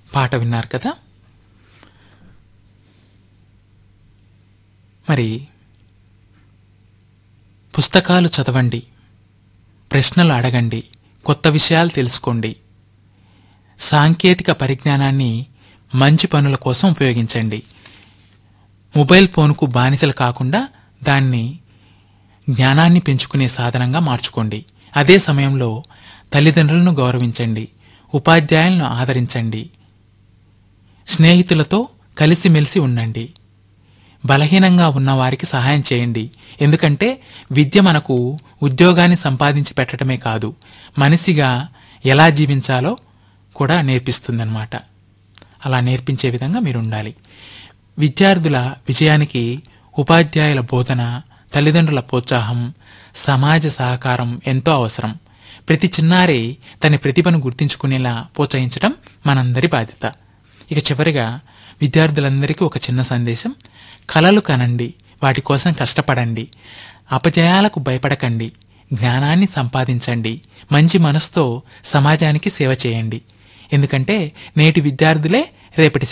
పాట విన్నారు కదా మరి పుస్తకాలు చదవండి ప్రశ్నలు అడగండి కొత్త విషయాలు తెలుసుకోండి సాంకేతిక పరిజ్ఞానాన్ని మంచి పనుల కోసం ఉపయోగించండి మొబైల్ ఫోన్కు బానిసలు కాకుండా దాన్ని జ్ఞానాన్ని పెంచుకునే సాధనంగా మార్చుకోండి అదే సమయంలో తల్లిదండ్రులను గౌరవించండి ఉపాధ్యాయులను ఆదరించండి స్నేహితులతో కలిసిమెలిసి ఉండండి బలహీనంగా ఉన్న వారికి సహాయం చేయండి ఎందుకంటే విద్య మనకు ఉద్యోగాన్ని సంపాదించి పెట్టడమే కాదు మనిషిగా ఎలా జీవించాలో కూడా నేర్పిస్తుందన్నమాట అలా నేర్పించే విధంగా మీరు ఉండాలి విద్యార్థుల విజయానికి ఉపాధ్యాయుల బోధన తల్లిదండ్రుల ప్రోత్సాహం సమాజ సహకారం ఎంతో అవసరం ప్రతి చిన్నారి తన ప్రతిభను గుర్తించుకునేలా ప్రోత్సహించడం మనందరి బాధ్యత ఇక చివరిగా విద్యార్థులందరికీ ఒక చిన్న సందేశం కలలు కనండి వాటి కోసం కష్టపడండి అపజయాలకు భయపడకండి జ్ఞానాన్ని సంపాదించండి మంచి మనసుతో సమాజానికి సేవ చేయండి ఎందుకంటే నేటి విద్యార్థులే రేపటి